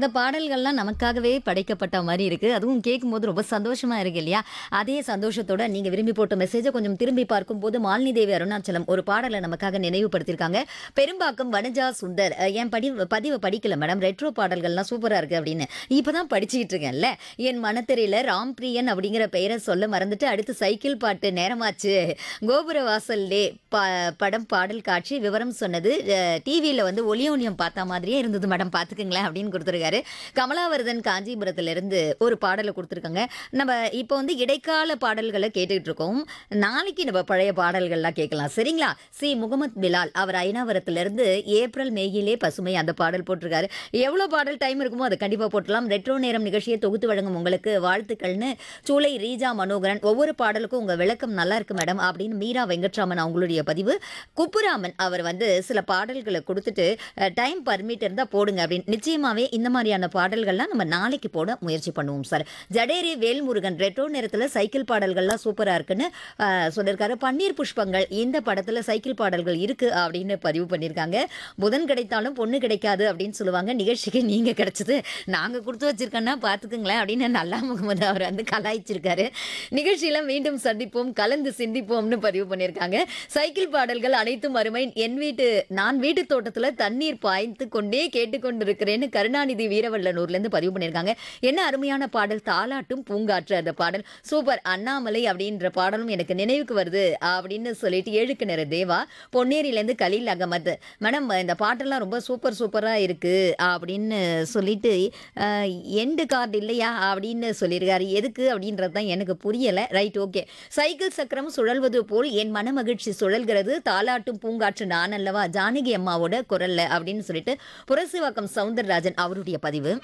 இந்த பாடல்கள்லாம் நமக்காகவே படைக்கப்பட்ட மாதிரி இருக்கு அதுவும் கேட்கும்போது ரொம்ப சந்தோஷமா இருக்கு இல்லையா அதே சந்தோஷத்தோட நீங்க விரும்பி போட்ட மெசேஜை கொஞ்சம் திரும்பி பார்க்கும்போது மாலினி தேவி அருணாச்சலம் ஒரு பாடலை நமக்காக நினைவுபடுத்தியிருக்காங்க பெரும்பாக்கம் வனஜா சுந்தர் அஹ், என் படி பதிவை படிக்கல மேடம் ரெட்ரோ பாடல்கள்லாம் சூப்பரா இருக்கு அப்படின்னு இப்பதான் படிச்சுக்கிட்டு இருக்கேன்ல என் மனத்தெரியில ராம் பிரியன் அப்படிங்கிற பெயரை சொல்ல மறந்துட்டு அடுத்து சைக்கிள் பாட்டு நேரமாச்சு கோபுர வாசல்லே ப படம் பாடல் காட்சி விவரம் சொன்னது டிவியில் வந்து ஒளியோனியம் பார்த்த மாதிரியே இருந்தது மேடம் பார்த்துக்குங்களேன் அப்படின்னு கொடுத்துருக்காரு கமலாவரதன் காஞ்சிபுரத்திலிருந்து ஒரு பாடலை கொடுத்துருக்காங்க நம்ம இப்போ வந்து இடைக்கால பாடல்களை கேட்டுக்கிட்டு இருக்கோம் நாளைக்கு நம்ம பழைய பாடல்கள்லாம் கேட்கலாம் சரிங்களா சி முகமது பிலால் அவர் ஐநாவரத்திலிருந்து ஏப்ரல் மேயிலே பசுமை அந்த பாடல் போட்டிருக்காரு எவ்வளோ பாடல் டைம் இருக்குமோ அதை கண்டிப்பாக போட்டலாம் ரெட்ரோ நேரம் நிகழ்ச்சியை தொகுத்து வழங்கும் உங்களுக்கு வாழ்த்துக்கள்னு சூளை ரீஜா மனோகரன் ஒவ்வொரு பாடலுக்கும் உங்கள் விளக்கம் நல்லா இருக்கு மேடம் அப்படின்னு மீரா வெங்கட்ராமன் அவங்களுடைய பதிவு குப்புராமன் அவர் வந்து சில பாடல்களை கொடுத்துட்டு டைம் பர்மிட் இருந்தால் போடுங்க அப்படின்னு நிச்சயமாகவே இந்த மாதிரியான பாடல்கள்லாம் நம்ம நாளைக்கு போட முயற்சி பண்ணுவோம் சார் ஜடேரி வேல்முருகன் ரெட்ரோ நேரத்தில் சைக்கிள் பாடல்கள்லாம் சூப்பராக இருக்குன்னு அஹ், சொல்லியிருக்காரு பன்னீர் புஷ்பங்கள் இந்த படத்தில் சைக்கிள் பாடல்கள் இருக்கு அப்படின்னு பதிவு பண்ணியிருக்காங்க புதன் கிடைத்தாலும் பொண்ணு கிடைக்காது அப்படின்னு சொல்லுவாங்க நிகழ்ச்சிக்கு நீங்கள் கிடைச்சது நாங்கள் கொடுத்து வச்சிருக்கோன்னா பார்த்துக்குங்களேன் அப்படின்னு நல்லா முகமது அவர் வந்து கலாய்ச்சிருக்காரு நிகழ்ச்சியில மீண்டும் சந்திப்போம் கலந்து சிந்திப்போம்னு பதிவு பண்ணியிருக்காங்க சைக்கிள் பாடல்கள் அனைத்தும் அருமை என் வீட்டு நான் வீட்டு தோட்டத்துல தண்ணீர் பாய்ந்து கொண்டே கேட்டுக்கொண்டிருக்கிறேன்னு கருணாநிதி வீரவல்லனூர்ல இருந்து பதிவு பண்ணியிருக்காங்க என்ன அருமையான பாடல் தாலாட்டும் பூங்காற்று அந்த பாடல் சூப்பர் அண்ணாமலை அப்படின்ற பாடலும் எனக்கு நினைவுக்கு வருது அப்படின்னு சொல்லிட்டு ஏழுக்கு நேர தேவா பொன்னேரியிலேருந்து கலீல் அகமது மேடம் இந்த பாட்டெல்லாம் ரொம்ப சூப்பர் சூப்பராக இருக்கு அப்படின்னு சொல்லிட்டு எண்டு கார்டு இல்லையா அப்படின்னு சொல்லியிருக்காரு எதுக்கு அப்படின்றது தான் எனக்கு புரியலை ரைட் ஓகே சைக்கிள் சக்கரம் சுழல்வது போல் என் மனமகிழ்ச்சி சுழல்கிறது தாலாட்டும் பூங்காற்று நான் அல்லவா ஜானகி அம்மாவோட குரல்ல அப்படின்னு சொல்லிட்டு புரசிவாக்கம் சவுந்தரராஜன் அவருடைய பதிவு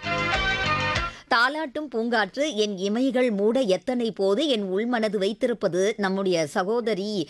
தாலாட்டும் பூங்காற்று என் இமைகள் மூட எத்தனை போது என் உள்மனது வைத்திருப்பது நம்முடைய சகோதரி